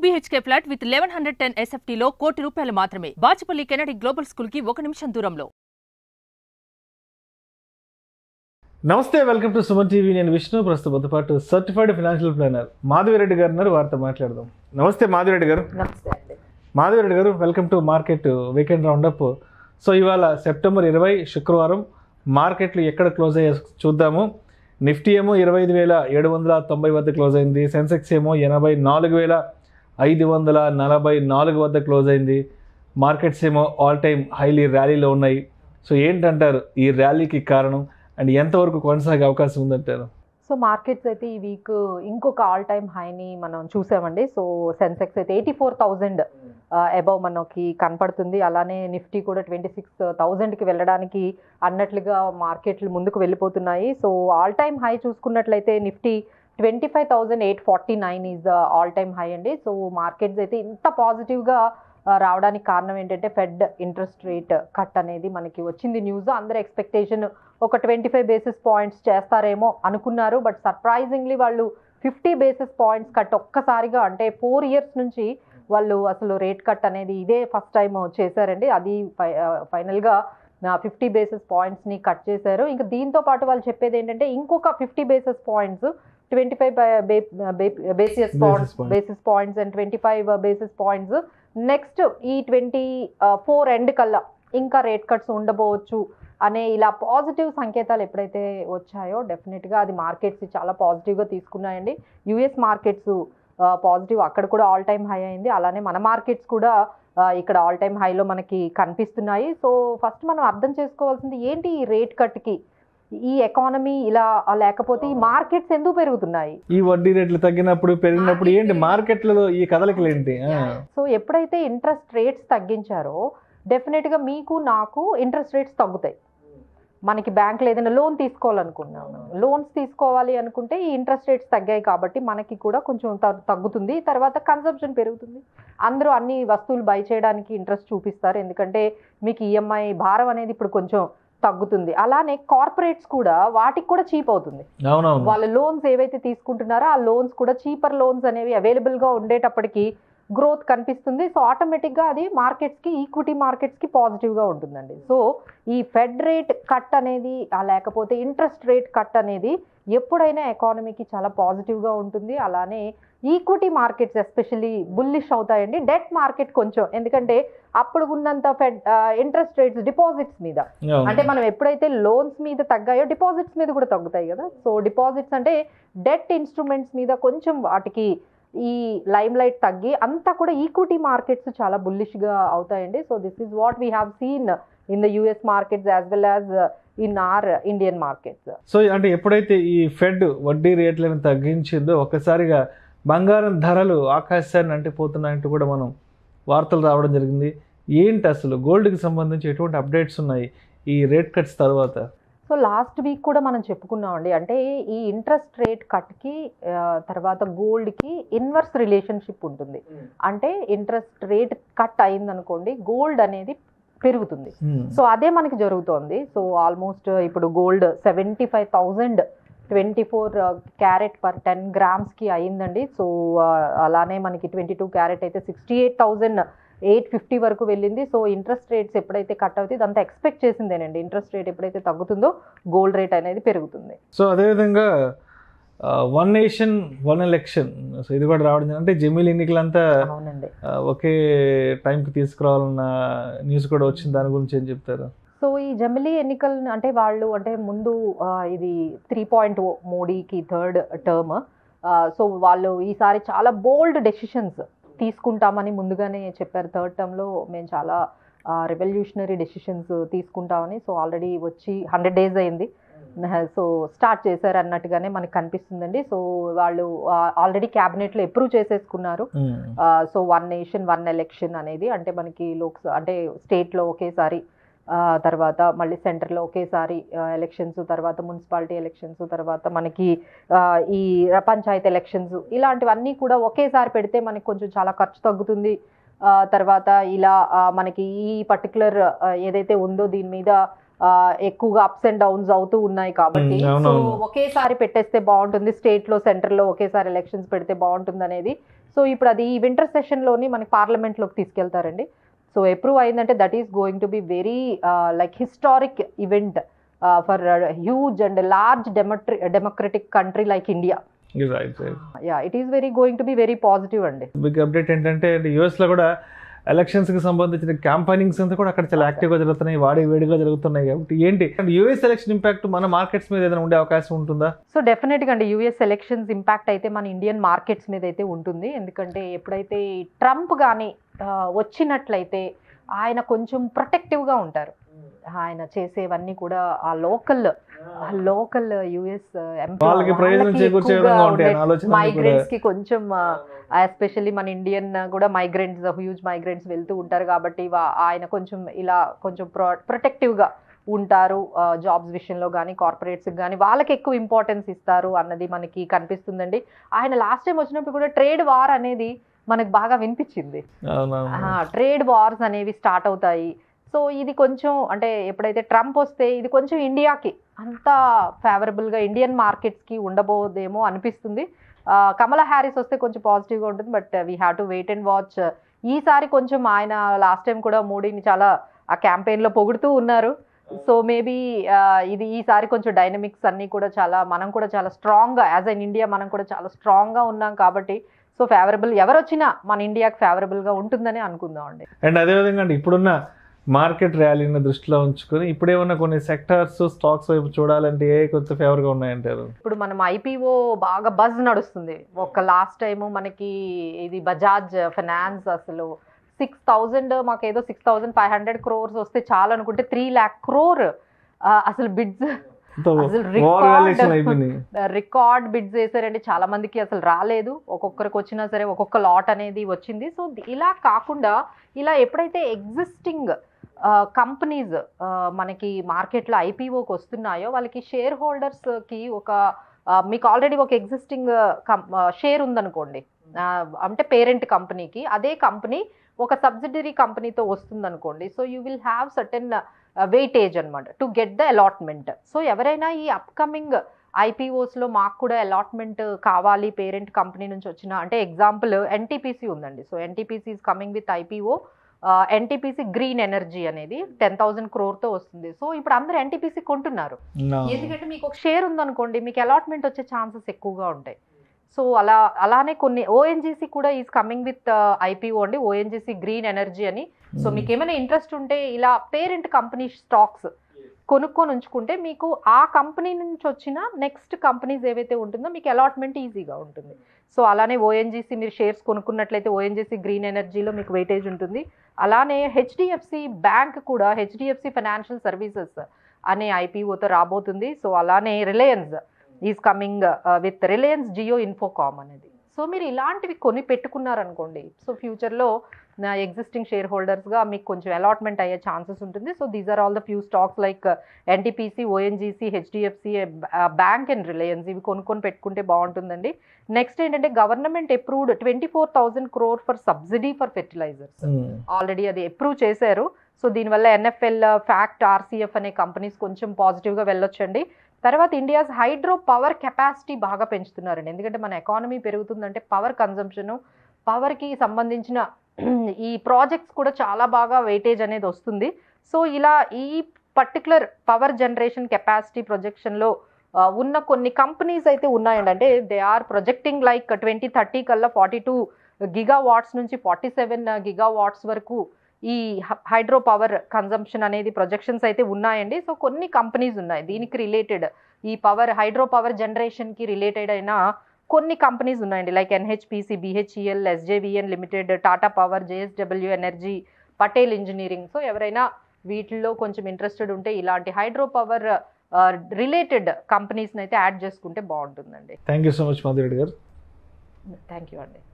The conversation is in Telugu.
BHK flat with eleven hundred ten ఎస్ఎఫ్టీలో కోటి రూపాయలు మాత్రమే బాచుపల్లి కెనడి గ్లోబల్ స్కూల్ కి ఒక నిమిషం దూరంలో నమస్తే వెల్కమ్ టు సుమన్ టీవీ నేను విష్ణు ప్రస్తుతంతో పాటు సర్టిఫైడ్ ఫైనాన్షియల్ ప్లానర్ మాధవిరెడ్డి గారు ఉన్నారు వారితో మాట్లాడదాం నమస్తే మాధవిరెడ్డి గారు నమస్తే అండి మాధవిరెడ్డి గారు welcome to market weekend roundup so ఇవాళ సెప్టెంబర్ ఇరవై శుక్రవారం మార్కెట్లు ఎక్కడ క్లోజ్ అయ్యే చూద్దాము నిఫ్టీ ఏమో ఇరవై ఐదు వేల ఏడు వందల తొంభై వద్ద క్లోజ్ అయింది సెన్సెక్స్ ఏమో ఎనభై నాలుగు వేల ఐదు వందల నలభై నాలుగు వద్ద క్లోజ్ అయింది మార్కెట్స్ ఏమో ఆల్ టైమ్ హైలీ ర్యాలీలో ఉన్నాయి సో ఏంటంటారు ఈ ర్యాలీకి కారణం అండ్ ఎంతవరకు కొనసాగే అవకాశం ఉందంటారు సో మార్కెట్స్ అయితే ఈ వీక్ ఇంకొక ఆల్ టైమ్ హైని మనం చూసామండి సో సెన్సెక్స్ అయితే ఎయిటీ ఫోర్ థౌజండ్ అబౌవ్ మనకి కనపడుతుంది అలానే నిఫ్టీ కూడా ట్వంటీ సిక్స్ థౌజండ్కి వెళ్ళడానికి అన్నట్లుగా మార్కెట్లు ముందుకు వెళ్ళిపోతున్నాయి సో ఆల్ టైమ్ హై చూసుకున్నట్లయితే Nifty twenty five thousand eight forty nine is the all time high అండి సో మార్కెట్స్ అయితే ఇంత పాజిటివ్గా రావడానికి కారణం ఏంటంటే ఫెడ్ ఇంట్రెస్ట్ రేట్ కట్ అనేది మనకి వచ్చింది న్యూస్ అందరి ఎక్స్పెక్టేషన్ ఒక ట్వంటీ ఫైవ్ బేసిస్ పాయింట్స్ చేస్తారేమో అనుకున్నారు బట్ సర్ప్రైజింగ్లీ వాళ్ళు ఫిఫ్టీ బేసిస్ పాయింట్స్ కట్ ఒక్కసారిగా అంటే ఫోర్ ఇయర్స్ నుంచి వాళ్ళు అసలు రేట్ కట్ అనేది ఇదే ఫస్ట్ టైం చేశారండి అది ఫైనల్గా ఫిఫ్టీ బేసిస్ పాయింట్స్ని కట్ చేశారు ఇంకా దీంతో పాటు వాళ్ళు చెప్పేది ఏంటంటే ఇంకొక fifty basis points twenty five basis points points. Basis points and twenty five basis points next ఈ ట్వంటీ ఫోర్ ఎండ్ కల్లా ఇంకా రేట్ కట్స్ ఉండబోవచ్చు అనే ఇలా పాజిటివ్ సంకేతాలు ఎప్పుడైతే వచ్చాయో డెఫినెట్గా అది మార్కెట్స్ చాలా పాజిటివ్గా తీసుకున్నాయండి యుఎస్ మార్కెట్స్ పాజిటివ్ అక్కడ కూడా ఆల్ టైమ్ హై అయింది అలానే మన మార్కెట్స్ కూడా ఆ, ఇక్కడ ఆల్ టైమ్ హైలో మనకి కనిపిస్తున్నాయి సో ఫస్ట్ మనం అర్థం చేసుకోవాల్సింది ఏంటి ఈ రేట్ కట్కి ఈ ఎకానమీ ఇలా లేకపోతే ఈ మార్కెట్స్ ఎందుకు పెరుగుతున్నాయి ఈ వడ్డీ రేట్లు తగ్గినప్పుడు పెరిగినప్పుడు ఏంటి మార్కెట్లలో ఈ కదలికలు ఏంటి ఆ. సో ఎప్పుడైతే ఇంట్రెస్ట్ రేట్స్ తగ్గించారో డెఫినెట్గా మీకు నాకు ఇంట్రెస్ట్ రేట్స్ తగ్గుతాయి మనకి బ్యాంకులో ఏదైనా లోన్ తీసుకోవాలనుకున్నాము లోన్స్ తీసుకోవాలి అనుకుంటే ఈ ఇంట్రెస్ట్ రేట్స్ తగ్గాయి కాబట్టి మనకి కూడా కొంచెం త- తగ్గుతుంది తర్వాత కన్సంప్షన్ పెరుగుతుంది అందరూ అన్ని వస్తువులు బై చేయడానికి ఇంట్రెస్ట్ చూపిస్తారు ఎందుకంటే మీకు ఈఎంఐ భారం అనేది ఇప్పుడు కొంచెం తగ్గుతుంది అలానే కార్పొరేట్స్ కూడా వాటికి కూడా చీప్ అవుతుంది అవునవును వాళ్ళ లోన్స్ ఏవైతే తీసుకుంటున్నారో ఆ లోన్స్ కూడా చీపర్ లోన్స్ అనేవి అవైలబుల్గా ఉండేటప్పటికి గ్రోత్ కనిపిస్తుంది సో ఆటోమేటిక్గా అది మార్కెట్స్కి ఈక్విటీ మార్కెట్స్కి పాజిటివ్గా ఉంటుందండి సో ఈ ఫెడ్ రేట్ కట్ అనేది ఆ లేకపోతే ఇంట్రెస్ట్ రేట్ కట్ అనేది ఎప్పుడైనా ఎకానమీకి చాలా పాజిటివ్గా ఉంటుంది అలానే ఈక్విటీ మార్కెట్స్ ఎస్పెషల్లీ బుల్లిష్ అవుతాయండి డెట్ మార్కెట్ కొంచెం ఎందుకంటే అప్పుడు ఉన్నంత ఫెడ్ ఇంట్రెస్ట్ రేట్స్ డిపాజిట్స్ మీద అవును. అంటే మనం ఎప్పుడైతే లోన్స్ మీద తగ్గాయో డిపాజిట్స్ మీద కూడా తగ్గుతాయి కదా సో డిపాజిట్స్ అంటే డెట్ ఇన్స్ట్రుమెంట్స్ మీద కొంచెం వాటికి ఈ లైమ్ లైట్ తగ్గి అంతా కూడా ఈక్విటీ మార్కెట్స్ చాలా బుల్లిష్గా అవుతాయండి so this is what we have seen in the US markets as well as in our Indian markets so అంటే ఎప్పుడైతే ఈ ఫెడ్ వడ్డీ రేట్లను తగ్గించిందో ఒక్కసారిగా బంగారం ధరలు ఆకాశాన్ని అంటిపోతున్నాయంటూ కూడా మనం వార్తలు రావడం జరిగింది ఏంటి అసలు గోల్డ్కి సంబంధించి ఎటువంటి అప్డేట్స్ ఉన్నాయి ఈ రేట్ కట్స్ తర్వాత సో లాస్ట్ వీక్ కూడా మనం చెప్పుకున్నామండి అంటే ఈ ఇంట్రెస్ట్ రేట్ కట్కి తర్వాత గోల్డ్కి ఇన్వర్స్ రిలేషన్షిప్ ఉంటుంది అంటే ఇంట్రెస్ట్ రేట్ కట్ అయిందనుకోండి గోల్డ్ అనేది పెరుగుతుంది Hmm. సో అదే మనకి జరుగుతోంది సో ఆల్మోస్ట్ ఇప్పుడు gold seventy five thousand twenty four carat per ten గ్రామ్స్కి అయిందండి సో అలానే మనకి ట్వంటీ టూ క్యారెట్ అయితే sixty eight thousand eight fifty వరకు వెళ్ళింది సో ఇంట్రెస్ట్ రేట్స్ ఎప్పుడైతే కట్ అవుతుంది ఇదంతా ఎక్స్పెక్ట్ చేసిందేనండి ఇంట్రెస్ట్ రేట్ ఎప్పుడైతే తగ్గుతుందో గోల్డ్ రేట్ అనేది పెరుగుతుంది సో అదేవిధంగా one nation one election so ఇది కూడా రావడం జరిగింది. అంటే జమీల్ ఎన్నికలంతా అవునండి ఆ, ఒకే టైంకి తీసుకురావాలన్న న్యూస్ కూడా వచ్చింది దాని గురించి ఏం చెప్తారు సో ఈ జమిలీ ఎన్నికలు అంటే వాళ్ళు అంటే ముందు ఆ, ఇది త్రీ పాయింట్ మోడీకి థర్డ్ టర్మ్ సో వాళ్ళు ఈసారి చాలా బోల్డ్ డెసిషన్స్ తీసుకుంటామని ముందుగానే చెప్పారు థర్డ్ టర్మ్లో మేము చాలా రెవల్యూషనరీ డెసిషన్స్ తీసుకుంటామని సో ఆల్రెడీ వచ్చి హండ్రెడ్ డేస్ అయింది సో స్టార్ట్ చేశారు అన్నట్టుగానే మనకు కనిపిస్తుందండి సో వాళ్ళు ఆల్రెడీ క్యాబినెట్లో అప్రూవ్ చేసేసుకున్నారు Hmm. So one nation one election అనేది అంటే మనకి లోక్ అంటే స్టేట్లో ఒకేసారి ఆ, తర్వాత మళ్ళీ సెంటర్లో ఒకేసారి ఎలక్షన్స్ తర్వాత మున్సిపాలిటీ ఎలక్షన్స్ తర్వాత మనకి ఆ, ఈ పంచాయత్ ఎలక్షన్స్ ఇలాంటివన్నీ కూడా ఒకేసారి పెడితే మనకి కొంచెం చాలా ఖర్చు తగ్గుతుంది ఆ, తర్వాత ఇలా ఆ, మనకి ఈ పర్టికులర్ ఏదైతే ఉందో దీని మీద ఆ, ఎక్కువగా అప్స్ అండ్ డౌన్స్ అవుతూ ఉన్నాయి కాబట్టి మ్మ్, సో అవునవును. ఒకేసారి పెట్టేస్తే బాగుంటుంది స్టేట్ లో సెంటర్ లో ఒకేసారి ఎలక్షన్స్ పెడితే బాగుంటుంది అనేది సో ఇప్పుడు అది ఈ వింటర్ సెషన్లోని మనకి పార్లమెంట్లోకి తీసుకెళ్తారండి సో అప్రూవ్ అయిందంటే that is going to be very like historic event for huge and large డెమోట్రి democratic country like India right right yeah it is very going to be very positive అండి బిగ్ అప్డేట్ ఏంటంటే యుఎస్ లో కూడా ఎలక్షన్స్ కి సంబంధించిన క్యాంపైనింగ్స్ అంతా కూడా అక్కడ చాలా యాక్టివ్ గా జరుగుతున్నాయి వాడి వేడిగా జరుగుతున్నాయి కాబట్టి ఏంటి యుఎస్ ఎలక్షన్ ఇంపాక్ట్ మన మార్కెట్స్ మీద ఏదైనా ఉండే అవకాశం ఉంటుందా సో డెఫినెట్గా అండి యూఎస్ ఎలక్షన్స్ ఇంపాక్ట్ అయితే మన ఇండియన్ మార్కెట్స్ మీద అయితే ఉంటుంది ఎందుకంటే ఎప్పుడైతే ఈ ట్రంప్ కానీ వచ్చినట్లయితే ఆయన కొంచెం ప్రొటెక్టివ్గా ఉంటారు ఆయన చేసేవన్నీ కూడా ఆ లోకల్ ఆ లోకల్ యుఎస్ వాళ్ళకి ప్రయోజనం చేకూర్చే విధంగా ఉంటాయి ఆలోచన మైగ్రెంట్స్ కి కొంచెం ఎస్పెషల్లీ మన ఇండియన్ కూడా మైగ్రెంట్స్ హ్యూజ్ మైగ్రెంట్స్ వెళ్తూ ఉంటారు కాబట్టి వా- ఆయన కొంచెం ఇలా కొంచెం ప్రొ ప్రొటెక్టివ్గా ఉంటారు జాబ్స్ విషయంలో కానీ కార్పొరేట్స్కి కానీ వాళ్ళకి ఎక్కువ ఇంపార్టెన్స్ ఇస్తారు అన్నది మనకి కనిపిస్తుందండి ఆయన లాస్ట్ టైం వచ్చినప్పుడు కూడా ట్రేడ్ వార్ అనేది మనకు బాగా వినిపించింది ట్రేడ్ వార్స్ అనేవి స్టార్ట్ అవుతాయి సో ఇది కొంచెం అంటే ఎప్పుడైతే ట్రంప్ వస్తే ఇది కొంచెం ఇండియాకి అంత ఫేవరబుల్గా ఇండియన్ మార్కెట్స్కి ఉండబోదేమో అనిపిస్తుంది ఆ, కమలా హ్యారిస్ వస్తే కొంచెం పాజిటివ్గా ఉంటుంది but we have to wait and watch ఈసారి కొంచెం ఆయన లాస్ట్ టైం కూడా మోడీని చాలా ఆ క్యాంపెయిన్లో పొగుడుతూ ఉన్నారు సో మేబీ ఇది ఈసారి కొంచెం డైనమిక్స్ అన్నీ కూడా చాలా మనం కూడా చాలా స్ట్రాంగ్గా యాజ్ అన్ ఇండియా మనం కూడా చాలా స్ట్రాంగ్గా ఉన్నాం కాబట్టి సో ఫేవరబుల్ ఎవరు వచ్చినా మన ఇండియాకి ఫేవరబుల్గా ఉంటుందని అనుకుందాం అండి అండ్ అదేవిధంగా అండి ఇప్పుడున్న మార్కెట్ ర్యాలీని దృష్టిలో ఉంచుకొని ఇప్పుడేమన్నా కొన్ని సెక్టార్స్ స్టాక్స్ వైపు చూడాలంటే ఏ కొంచెం ఫేవర్ గా ఉన్నాయంటారు ఇప్పుడు మనం ఐపీఓ బాగా బజ్ నడుస్తుంది ఒక లాస్ట్ టైము మనకి ఇది బజాజ్ ఫైనాన్స్ అసలు సిక్స్ థౌజండ్ మాకు ఏదో six thousand five hundred crores వస్తే చాలు అనుకుంటే త్రీ ల్యాక్ క్రోర్ అసలు బిడ్స్ అసలు ఓవర్ వాల్యుయేషన్ రికార్డ్ అయిపోయింది రికార్డ్ బిడ్స్ వేసారండి చాలా మందికి అసలు రాలేదు ఒక్కొక్కరికి వచ్చినా సరే ఒక్కొక్క లాట్ అనేది వచ్చింది సో ఇలా కాకుండా ఇలా ఎప్పుడైతే ఎగ్జిస్టింగ్ కంపెనీస్ మనకి మార్కెట్లో ఐపీఓకి వస్తున్నాయో వాళ్ళకి షేర్ హోల్డర్స్కి ఒక ఆ, మీకు ఆల్రెడీ ఒక ఎగ్జిస్టింగ్ షేర్ ఉందనుకోండి ఆ, అంటే పేరెంట్ కంపెనీకి అదే కంపెనీ ఒక సబ్సిడరీ కంపెనీతో వస్తుందనుకోండి so you will have certain weightage అనమాట to get the allotment so ఎవరైనా ఈ అప్కమింగ్ ఐపీఓస్లో మాకు కూడా అలాట్మెంట్ కావాలి పేరెంట్ కంపెనీ నుంచి వచ్చిన అంటే ఎగ్జాంపుల్ ఎన్టీపీసీ ఉందండి so NTPC is coming with IPO NTPC green energy అనేది టెన్ థౌసండ్ క్రోర్తో వస్తుంది సో ఇప్పుడు అందరూ ఎన్టీపీసీ కొంటున్నారు ఎందుకంటే మీకు ఒక షేర్ ఉందనుకోండి మీకు అలాట్మెంట్ వచ్చే ఛాన్సెస్ ఎక్కువగా ఉంటాయి సో అలా అలానే కొన్ని ఓఎన్జీసీ కూడా ఈజ్ కమింగ్ విత్ ఐపీఓ అండి ఓఎన్జీసీ గ్రీన్ ఎనర్జీ అని సో మీకు ఏమైనా ఇంట్రెస్ట్ ఉంటే ఇలా పేరెంట్ కంపెనీ స్టాక్స్ కొనుక్కొని ఉంచుకుంటే మీకు ఆ కంపెనీ నుంచి వచ్చిన నెక్స్ట్ కంపెనీస్ ఏవైతే ఉంటుందో మీకు అలాట్మెంట్ ఈజీగా ఉంటుంది సో అలానే ఓఎన్జీసీ మీరు షేర్స్ కొనుక్కున్నట్లయితే ఓఎన్జీసీ గ్రీన్ ఎనర్జీలో మీకు వెయిటేజ్ ఉంటుంది అలానే హెచ్డిఎఫ్సి బ్యాంక్ కూడా హెచ్డిఎఫ్సి ఫైనాన్షియల్ సర్వీసెస్ అనే ఐపీఓతో రాబోతుంది సో అలానే Reliance is coming with Reliance Jio Infocomm అనేది సో మీరు ఇలాంటివి కొని పెట్టుకున్నారనుకోండి సో ఫ్యూచర్లో నా ఎగ్జిస్టింగ్ షేర్ హోల్డర్స్గా మీకు కొంచెం అలాట్మెంట్ అయ్యే ఛాన్సెస్ ఉంటుంది so these are all the few stocks like NTPC ONGC HDFC bank and Reliance ఇవి కొనుక్కొని పెట్టుకుంటే బాగుంటుందండి నెక్స్ట్ ఏంటంటే government approved twenty four thousand crore for subsidy for fertilisers already అది అప్రూవ్ చేశారు సో దీనివల్ల ఎన్ఎఫ్ఎల్ ఫ్యాక్ట్ ఆర్సీఎఫ్ అనే కంపెనీస్ కొంచెం పాజిటివ్గా వెళ్ళొచ్చండి తర్వాత ఇండియాస్ హైడ్రో పవర్ కెపాసిటీ బాగా పెంచుతున్నారండి ఎందుకంటే మన ఎకానమీ పెరుగుతుందంటే పవర్ కన్జంప్షన్ పవర్కి సంబంధించిన ఈ ప్రాజెక్ట్స్ కూడా చాలా బాగా వెయిటేజ్ అనేది వస్తుంది సో ఇలా ఈ పర్టికులర్ పవర్ జనరేషన్ కెపాసిటీ ప్రొజెక్షన్లో ఉన్న కొన్ని కంపెనీస్ అయితే ఉన్నాయండి అంటే they are projecting like twenty thirty కల్లా ఫార్టీ టూ గిగా వాట్స్ నుంచి ఫార్టీ సెవెన్ గిగా వాట్స్ వరకు ఈ హైడ్రో పవర్ కన్జంప్షన్ అనేది ప్రొజెక్షన్స్ అయితే ఉన్నాయండి సో కొన్ని కంపెనీస్ ఉన్నాయి దీనికి రిలేటెడ్ ఈ పవర్ హైడ్రో పవర్ జనరేషన్కి రిలేటెడ్ అయిన కొన్ని కంపెనీస్ ఉన్నాయండి like NHPC BHEL SJVN limited Tata power JSW energy Patel engineering so ఎవరైనా వీటిల్లో కొంచెం ఇంట్రెస్టెడ్ ఉంటే ఇలాంటి హైడ్రో పవర్ రిలేటెడ్ కంపెనీస్ని అయితే యాడ్ చేసుకుంటే బాగుంటుందండి thank you so much Madhu Reddy గారు థ్యాంక్ యూ అండి